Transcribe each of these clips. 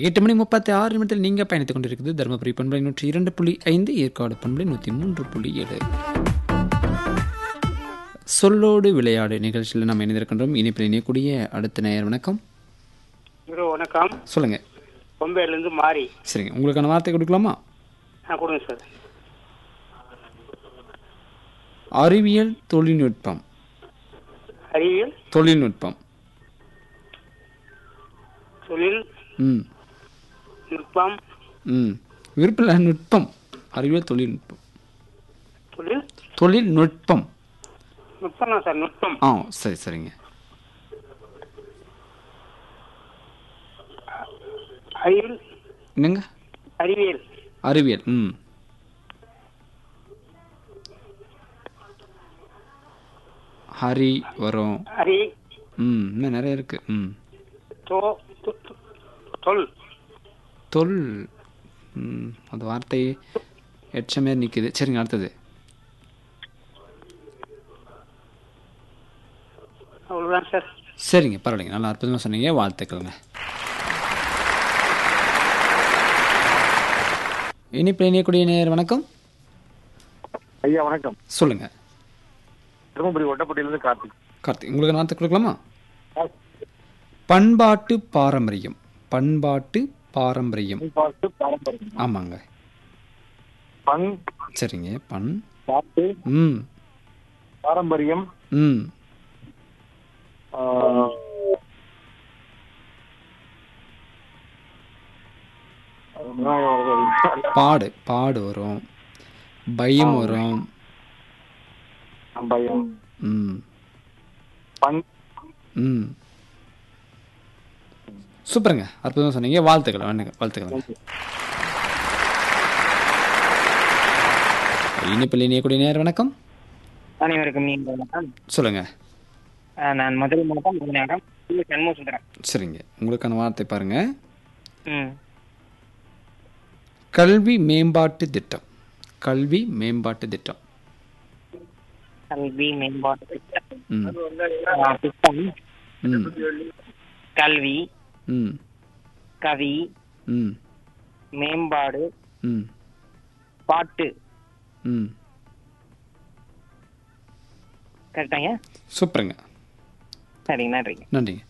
எட்டு மணி முப்பத்தி ஆறு நிமிடத்தில் நீங்கள் பயணித்துக் கொண்டிருக்குது தருமபுரி பண்பலை நூற்றி இரண்டு புள்ளி ஐந்து ஏற்காடு பண்பலை நூற்றி மூன்று புள்ளி ஏழு சொல்லோடு விளையாடு நிகழ்ச்சியில் நாம் இணைந்திருக்கின்றோம் இனிப்பில் இணையக்கூடிய அடுத்த நேயர் வணக்கம் ப்ரோ வணக்கம் சொல்லுங்க பொம்பையிலேருந்து மாறி சரிங்க உங்களுக்கான வார்த்தை கொடுக்கலாமா ஆ கொடுங்க சார் அறிவியல் தொழில்நுட்பம் அறிவியல் தொழில்நுட்பம் தொழில் ம் நுட்பம் ம் விருப்பல நுட்பம் அறிவியல் தொழில்நுட்பம் தொழில் தொழில்நுட்பம் நுட்பம் தான் சார் நுட்பம் ஆ சரி சரிங்க அறிவியல் என்னங்க அறிவியல் அறிவியல் ம் ஹரி வரும் அறி ம் இன்னும் நிறைய இருக்கு ம் தோ தொ- தொ- தொல் தொல் ம் அது வார்த்தை எச்சமே நிற்குது சரிங்க அடுத்தது அவ்வளோதான் சார் சரிங்க பரவாயில்லைங்க நல்லா அற்புதமாக சொன்னீங்க வாழ்த்துக்கள்ங்க இனிப்பு இணையக்கூடிய நேர் வணக்கம் ஐயா வணக்கம் சொல்லுங்க தருமபுரி ஒட்டப்பட்டியிலிருந்து கார்த்திக் கார்த்திக் உங்களுக்கு வார்த்தை கொடுக்கலாமா பண்பாட்டு பாரம்பரியம் பண்பாட்டு பாரம்பரியம் பாட்டு பாரம்பரியம் ஆமாங்க பண் சரிங்க பண் பாட்டு ம் பாரம்பரியம் ம் ஆ, பாடு பாடு வரும் பயம் வரும் பயம் ம் பண் ம் சூப்பருங்க அற்புதமாக சொன்னீங்க வாழ்த்துக்கள் வேணுங்க வாழ்த்துக்கள் இனிப்பில் இணையக்கூடிய நேர் வணக்கம் அனைவருக்கும் நீங்கள் வணக்கம் சொல்லுங்க ஆ, நான் மதுரை மாவட்டம் மதுநகரம் சண்முக சுந்தரம் சரிங்க உங்களுக்கான வார்த்தை பாருங்க ம் கல்வி மேம்பாட்டு திட்டம் கல்வி மேம்பாட்டு திட்டம் கல்வி மேம்பாட்டு திட்டம் ம் ஆ, திட்டம் ம் கல்வி ம் கவி ம் மேம்பாடு ம் பாட்டு ம் கரெக்டாங்க சூப்பருங்க சரிங்க நன்றிங்க நன்றிங்க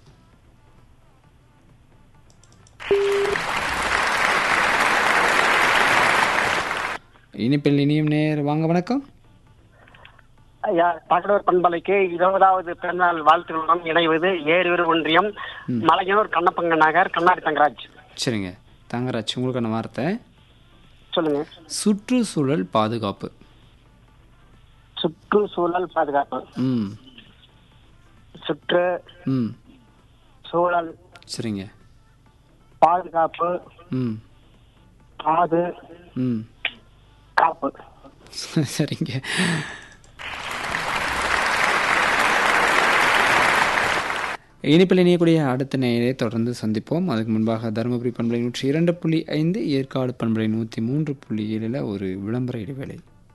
இனிப்பில் இனியும் நேர் வாங்க வணக்கம் ஐயா தகடூர் பண்பலைக்கு இருபதாவது பிறந்தநாள் வாழ்த்துக்களுடன் இணைவது ஏரியூர் ஒன்றியம் மலையனூர் கண்ணப்பங்க நகர் கண்ணாடி தங்கராஜ் சரிங்க தங்கராஜ் உங்களுக்கான வார்த்தை சொல்லுங்க சுற்றுச்சூழல் பாதுகாப்பு சுற்றுச்சூழல் பாதுகாப்பு ம் சுற்று ம் சூழல் சரிங்க பாதுகாப்பு ம் பாது ம் காப்பு சரிங்க இனிப்பில் இணையக்கூடிய அடுத்த நேரை தொடர்ந்து சந்திப்போம் அதுக்கு முன்பாக தருமபுரி பண்பலை நூற்றி இரண்டு புள்ளி ஐந்து ஏற்காடு பண்பலை நூற்றி மூன்று புள்ளி ஏழில் ஒரு விளம்பர இடைவேளை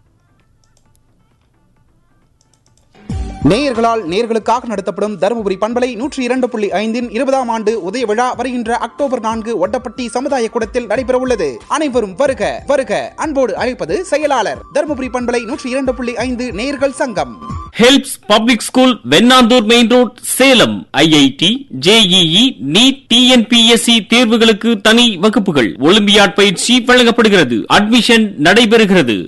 நேயர்களால் நேர்களுக்காக நடத்தப்படும் தருமபுரி பண்பலை நூற்றி இரண்டு புள்ளி ஐந்தின் இருபதாம் ஆண்டு உதய விழா வருகின்ற அக்டோபர் நான்கு ஒட்டப்பட்டி சமுதாய கூடத்தில் நடைபெற உள்ளது அனைவரும் வருக வருக அன்போடு அழைப்பது செயலாளர் தருமபுரி பண்பலை நூற்றி இரண்டு புள்ளி ஐந்து நேயர்கள் சங்கம் helps public school Vennandur main road Salem I I T J E E NEET T N P S C தேர்வுகளுக்கு தனி வகுப்புகள் ஒலிம்பியாட் பயிற்சி வழங்கப்படுகிறது அட்மிஷன் நடைபெறுகிறது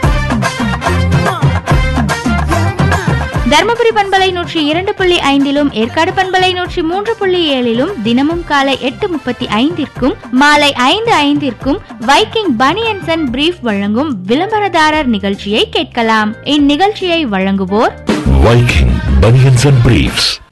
தர்மபுரி பண்பலை நூற்றி இரண்டு புள்ளி ஐந்திலும் ஏற்காடு பண்பலை நூற்றி மூன்று புள்ளி ஏழிலும் தினமும் காலை எட்டு முப்பத்தி ஐந்திற்கும் மாலை ஐந்து ஐந்திற்கும் வைக்கிங் பனியன்சன் அண்ட் பிரீஃப் வழங்கும் விளம்பரதாரர் நிகழ்ச்சியை கேட்கலாம் இந்நிகழ்ச்சியை வழங்குவோர் Viking Bunions and Briefs.